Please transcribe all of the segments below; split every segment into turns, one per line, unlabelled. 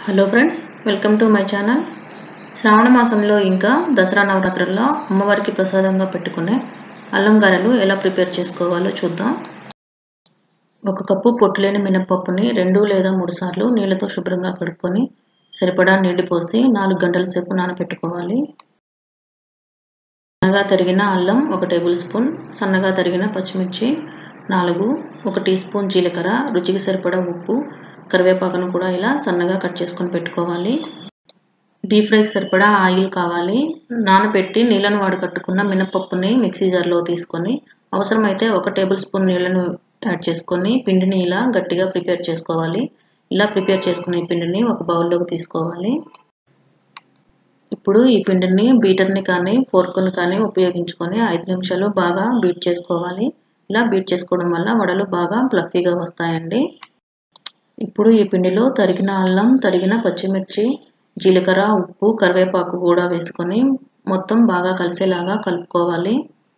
hello friends welcome to my channel Shravana మాసంలో ఇంకా దసరా నవరాత్రుల్లో అమ్మవారికి ప్రసాదంగా పెట్టుకునే అల్లం గారెలు ఎలా ప్రిపేర్ చేసుకోవాలో చూద్దాం ఒక కప్పు పొట్టులేని మినపప్పుని రెండు లేదా మూడు సార్లు నీళ్ళతో శుభ్రంగా కడుక్కొని సరిపడా నీళ్లు పోసి నాలుగు గంటల సేపు నానబెట్టుకోవాలి సన్నగా తరిగిన అల్లం ఒక టేబుల్ స్పూన్ సన్నగా తరిగిన పచ్చిమిర్చి నాలుగు ఒక టీ స్పూన్ జీలకర్ర రుచికి సరిపడా ఉప్పు కరివేపాకును కూడా ఇలా సన్నగా కట్ చేసుకొని పెట్టుకోవాలి డీప్ ఫ్రైకి సరిపడా ఆయిల్ కావాలి నానబెట్టి నీళ్ళను వాడకట్టుకున్న మినపప్పుని మిక్సీ జార్లో తీసుకొని అవసరమైతే ఒక టేబుల్ స్పూన్ నీళ్ళను యాడ్ చేసుకొని పిండిని ఇలా గట్టిగా ప్రిపేర్ చేసుకోవాలి ఇలా ప్రిపేర్ చేసుకునే పిండిని ఒక బౌల్లోకి తీసుకోవాలి ఇప్పుడు ఈ పిండిని బీటర్ని కానీ ఫోర్క్ని కానీ ఉపయోగించుకొని ఐదు నిమిషాలు బాగా బీట్ చేసుకోవాలి ఇలా బీట్ చేసుకోవడం వల్ల వడలు బాగా ఫ్లఫీగా వస్తాయండి ఇప్పుడు ఈ పిండిలో తరిగిన అల్లం తరిగిన పచ్చిమిర్చి జీలకర్ర ఉప్పు కరివేపాకు కూడా వేసుకొని మొత్తం బాగా కలిసేలాగా కలుపుకోవాలి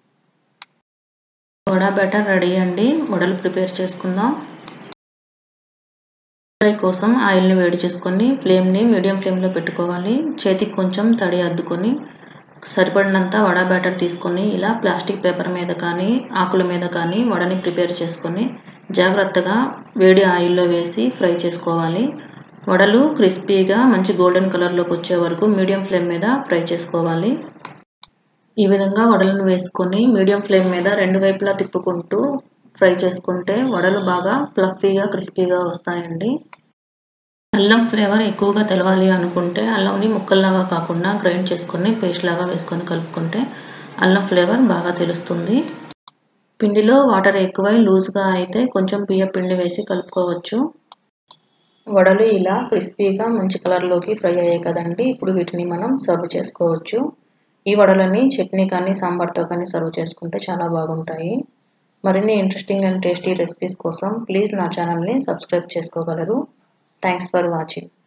వడ బ్యాటర్ రెడీ అండి వడలు ప్రిపేర్ చేసుకుందాం ఫ్రై కోసం ఆయిల్ని వేడి చేసుకొని ఫ్లేమ్ని మీడియం ఫ్లేమ్లో పెట్టుకోవాలి చేతికి కొంచెం తడి అద్దుకొని సరిపడినంత వడ బ్యాటర్ తీసుకొని ఇలా ప్లాస్టిక్ పేపర్ మీద కానీ ఆకుల మీద కానీ వడని ప్రిపేర్ చేసుకొని జాగ్రత్తగా వేడి ఆయిల్లో వేసి ఫ్రై చేసుకోవాలి వడలు క్రిస్పీగా మంచి గోల్డెన్ కలర్లోకి వచ్చే వరకు మీడియం ఫ్లేమ్ మీద ఫ్రై చేసుకోవాలి ఈ విధంగా వడలను వేసుకొని మీడియం ఫ్లేమ్ మీద రెండు వైపులా తిప్పుకుంటూ ఫ్రై చేసుకుంటే వడలు బాగా ఫ్లఫీగా క్రిస్పీగా వస్తాయండి అల్లం ఫ్లేవర్ ఎక్కువగా తెలవాలి అనుకుంటే అల్లంని ముక్కల్లాగా కాకుండా గ్రైండ్ చేసుకొని పేస్ట్ లాగా వేసుకొని కలుపుకుంటే అల్లం ఫ్లేవర్ బాగా తెలుస్తుంది పిండిలో వాటర్ ఎక్కువై లూజ్గా అయితే కొంచెం బియ్య పిండి వేసి కలుపుకోవచ్చు వడలు ఇలా క్రిస్పీగా మంచి కలర్లోకి ఫ్రై అయ్యాయి కదండి ఇప్పుడు వీటిని మనం సర్వ్ చేసుకోవచ్చు ఈ వడలని చట్నీ కానీ సాంబార్తో కానీ సర్వ్ చేసుకుంటే చాలా బాగుంటాయి మరిన్ని ఇంట్రెస్టింగ్ అండ్ టేస్టీ రెసిపీస్ కోసం ప్లీజ్ నా ఛానల్ని సబ్స్క్రైబ్ చేసుకోగలరు థ్యాంక్స్ ఫర్ వాచింగ్